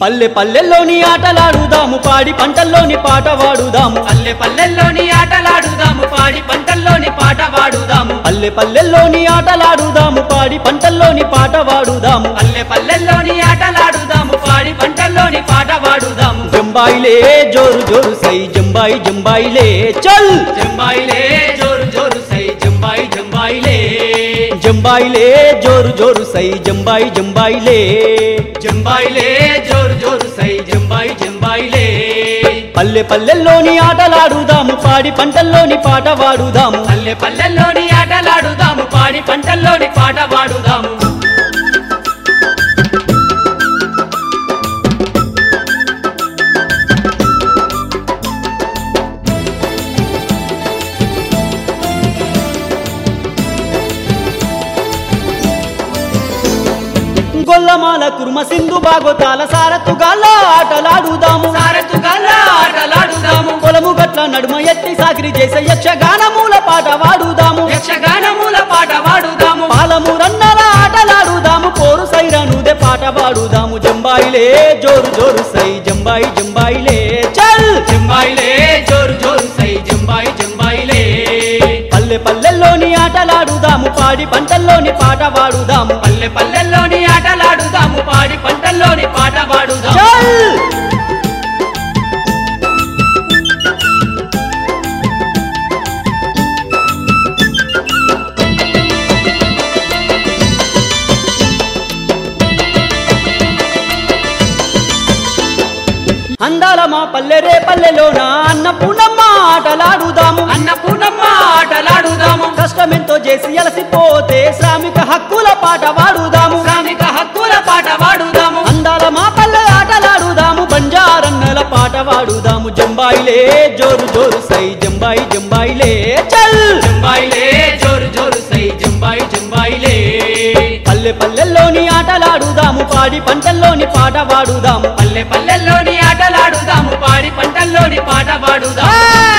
పల్లె పల్లెల్లోని ఆటలాడుదాము పాడి పంటల్లోని పాట వాడుదాము పల్లె పల్లెల్లోని ఆటలాడుదాము పాడి పంటల్లోని పాట పాడుదాము పల్లె పల్లెల్లోని ఆటలాడుదాము పాడి పంటల్లోని పాట వాడుదాము పల్లె పల్లెల్లోని ఆటలాడుదాము పాడి పంటల్లోని పాట పాడుదాము జంబాయిలే జోరు జోరు సై జంబాయి జంబాయిలే చల్ జంబాయిలే జోరు జోరు సై జంబాయి జంబాయిలే జంబాయిలే జోరు జోరు సై జంబాయి జంబాయిలే జంబాయిలే జోరు జోరు సై జంబాయి జంబాయిలే పల్లె పల్లెల్లోని ఆటలాడుదాము పాడి పంటల్లోని పాట వాడుదాము పల్లె పల్లెల్లోని ఆటలాడుదాము పాడి పంటల్లోని పాట పాడుదాము గొల్లమాల కుర్మ సింధు బాగోతాల సారతుగాల ఆటలాడుదాము సారతుగాల ఆటలాడుదాము పొలము గట్ల నడుమ ఎత్తి సాగిరి చేసే యక్షగానమూల పాట వాడుదాము యక్షగానముల పాట పాడుదాము పాలము రన్నల ఆటలాడుదాము పోరు సైరనుదే పాట పాడుదాము జంబాయిలే జోరు జోరు సై జంబాయి జంబాయిలే చల్ జంబాయిలే జోరు జోరు సై జంబాయి జంబాయిలే పల్లె పల్లెల్లోని ఆటలాడుదాము పాడి పంటల్లోని పాట వాడుదాము పల్లె పల్లెల్లోని ఆటలాడుదాము పాడి పంటల్లోని పాట పాడుదాము చల్ అందాల మా పల్లె రే పల్లెలోన అన్నపూర్ణమ్మ ఆటలాడుదాము అన్నపూర్ణమ్మ ఆటలాడుదాము కష్టమెంతో చేసి అలసిపోతే శ్రామిక హక్కుల పాట వాడుదాము శ్రామిక హక్కుల పాట పాడుదాము అందాల మా పల్లె ఆటలాడుదాము బంజారన్నల పాట వాడుదాము జంబాయిలే జోరు జోరు సై జంబాయి జంబాయిలే చల్ జంబాయిలే జోరు జోరు సై జంబాయి జంబాయిలే పల్లె పల్లెల్లోని ఆటలాడుదాము పాడి పంటల్లోని పాట వాడుదాము పల్లె పల్లెల్లోని ఆటలాడుదాము పాడి పంటల్లోని పాట పాడుదాము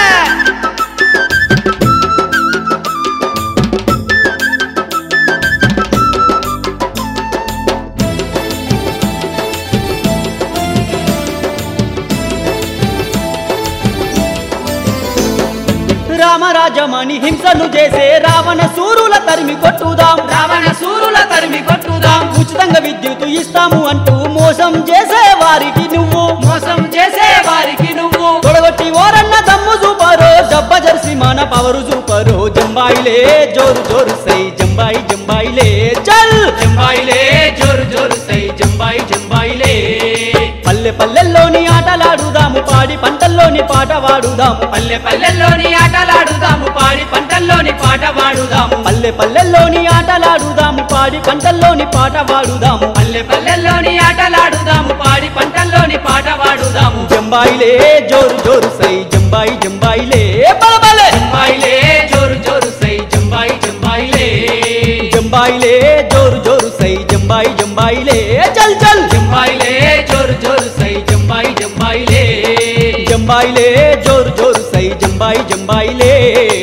రామరాజమణి హింసను చేసే రావణ సూరుల తరిమి కొట్టుదాం రావణ సూరుల తరిమి కొట్టుదాం ఉచితంగా విద్యుత్ ఇస్తాము అంటూ మోసం చేసే వారికి నువ్వు మోసం చేసే వారికి నువ్వు తొడగొట్టి ఓరన్న దమ్ము చూపరో దెబ్బ జర్సి మన పవరు చూపరో జంబాయిలే జోరు జోరు సై జంబాయి జంబాయిలే చల్ జంబాయిలే జోరు జోరు సై జంబాయి జంబాయిలే పల్లె పల్లెల్లోని ఆటలాడుదాము పాడి పంటల్లోని పాట వాడుదాము పల్లె పల్లెల్లోని ఆటలాడుదాము పాడి పంటల్లోని పాట పాడుదాము పల్లె పల్లెల్లోని ఆటలాడుదాము పాడి పంటల్లోని పాట వాడుదాము పల్లె పల్లెల్లోని ఆటలాడుదాము పాడి పంటల్లోని పాట పాడుదాము జంబాయిలే జోరు జోరు సై జంబాయి జంబాయిలే బలబలే జంబాయిలే జోరు జోరు సై జంబాయి జంబాయిలే జంబాయిలే జోరు జోరు సై జంబాయి జంబాయిలే చల్ చల్ జంబాయిలే జోరు జోరు సై జంబాయి జంబాయిలే జంబాయిలే జోరు జోరు సై జంబాయి జంబాయిలే